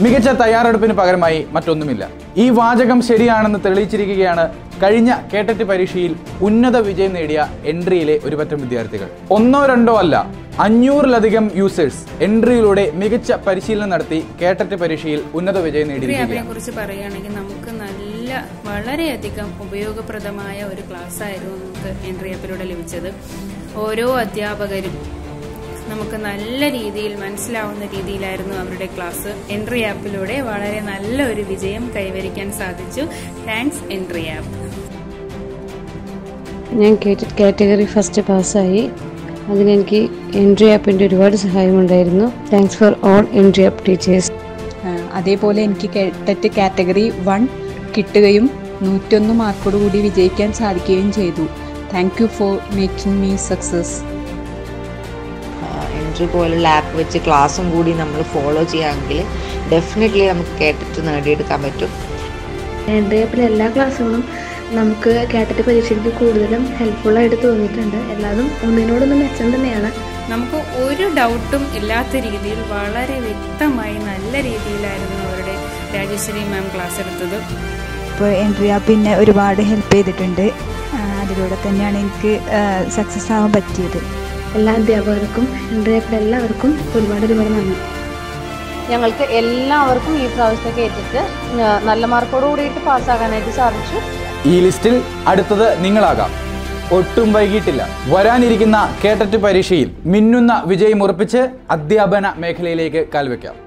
മികച്ച തയ്യാറെടുപ്പിന് പകരമായി മറ്റൊന്നുമില്ല ഈ വാചകം ശരിയാണെന്ന് തെളിയിച്ചിരിക്കുകയാണ് കഴിഞ്ഞ കേട്ടറ്റ് പരീക്ഷയിൽ ഉന്നത വിജയം നേടിയ എൻട്രിയിലെ ഒരു പറ്റം വിദ്യാർത്ഥികൾ ഒന്നോ രണ്ടോ അല്ല അഞ്ഞൂറിലധികം യൂസേഴ്സ് എൻട്രിയിലൂടെ മികച്ച പരിശീലനം നടത്തി കേട്ടറ്റ് പരീക്ഷയിൽ ഉന്നത വിജയം ആപ്പിനെ നേടിയിരിക്കുകയാണ് കുറിച്ച് പറയുകയാണെങ്കിൽ നമുക്ക് നല്ല വളരെയധികം ഉപയോഗപ്രദമായ ഒരു ക്ലാസ് ആയിരുന്നു നമുക്ക് എൻട്രി ആപ്പിലൂടെ ലഭിച്ചത് ഓരോ അധ്യാപകരും നമുക്ക് നല്ല രീതിയിൽ മനസ്സിലാവുന്ന രീതിയിലായിരുന്നു അവരുടെ ക്ലാസ് എൻട്രി ആപ്പിലൂടെ വളരെ നല്ല ഒരു വിജയം കൈവരിക്കാൻ സാധിച്ചു താങ്ക്സ് എൻട്രി ആപ്പ് ഞാൻ കാറ്റഗറി ഫസ്റ്റ് പാസ്സായി അതിനെനിക്ക് എൻട്രി ആപ്പിൻ്റെ ഒരുപാട് സഹായമുണ്ടായിരുന്നു thanks for all entry app teachers ആ, അതേപോലെ എനിക്ക് ടെറ്റ് കാറ്റഗറി വൺ കിട്ടുകയും നൂറ്റൊന്ന് മാർക്കോട് കൂടി വിജയിക്കാൻ സാധിക്കുകയും ചെയ്തു thank you for making me success entry പോലുള്ള ആപ്പ് വെച്ച് ക്ലാസ്സും കൂടി നമ്മൾ ഫോളോ ചെയ്യുകയാണെങ്കിൽ ഡെഫിനറ്റ്ലി നമുക്ക് കേട്ടിട്ട് നേടിയെടുക്കാൻ പറ്റും എൻട്രി ആപ്പിലെ എല്ലാ ക്ലാസ്സുകളും നമുക്ക് കേട്ടിട്ട് പരീക്ഷയ്ക്ക് കൂടുതലും ഹെൽപ്ഫുള്ളായിട്ട് തോന്നിയിട്ടുണ്ട് എല്ലാതും ഒന്നിനോടൊന്ന് മെച്ചം തന്നെയാണ് നമുക്ക് ഒരു ഡൗട്ടും ഇല്ലാത്ത രീതിയിൽ വളരെ വ്യക്തമായി നല്ല രീതിയിലായിരുന്നു അവരുടെ രാജേശ്വരി മാം ക്ലാസ് എടുത്തത് ഇപ്പോൾ എൻട്രി ആപ്പ് പിന്നെ ഒരുപാട് ഹെൽപ്പ് ചെയ്തിട്ടുണ്ട് ആ, അതിലൂടെ തന്നെയാണ് എനിക്ക് സക്സസ് ആവാൻ പറ്റിയത് എല്ലാ അധ്യാപകർക്കും എൻട്രി ആപ്പിലെ എല്ലാവർക്കും ഒരുപാട് ഒരുപാട് നന്ദി ഞങ്ങൾക്ക് എല്ലാവർക്കും ഈ പ്രാവശ്യത്തെ കേട്ടിട്ട് നല്ല മാർക്കോട് കൂടിയിട്ട് പാസ്സാകാനായിട്ട് സാധിച്ചു ഈ ലിസ്റ്റിൽ അടുത്തത് നിങ്ങളാകാം ഒട്ടും വൈകിട്ടില്ല വരാനിരിക്കുന്ന കേട്ടറ്റ് പരീക്ഷയിൽ മിന്നുന്ന വിജയം ഉറപ്പിച്ച് അധ്യാപന മേഖലയിലേക്ക് കാൽവെക്കാം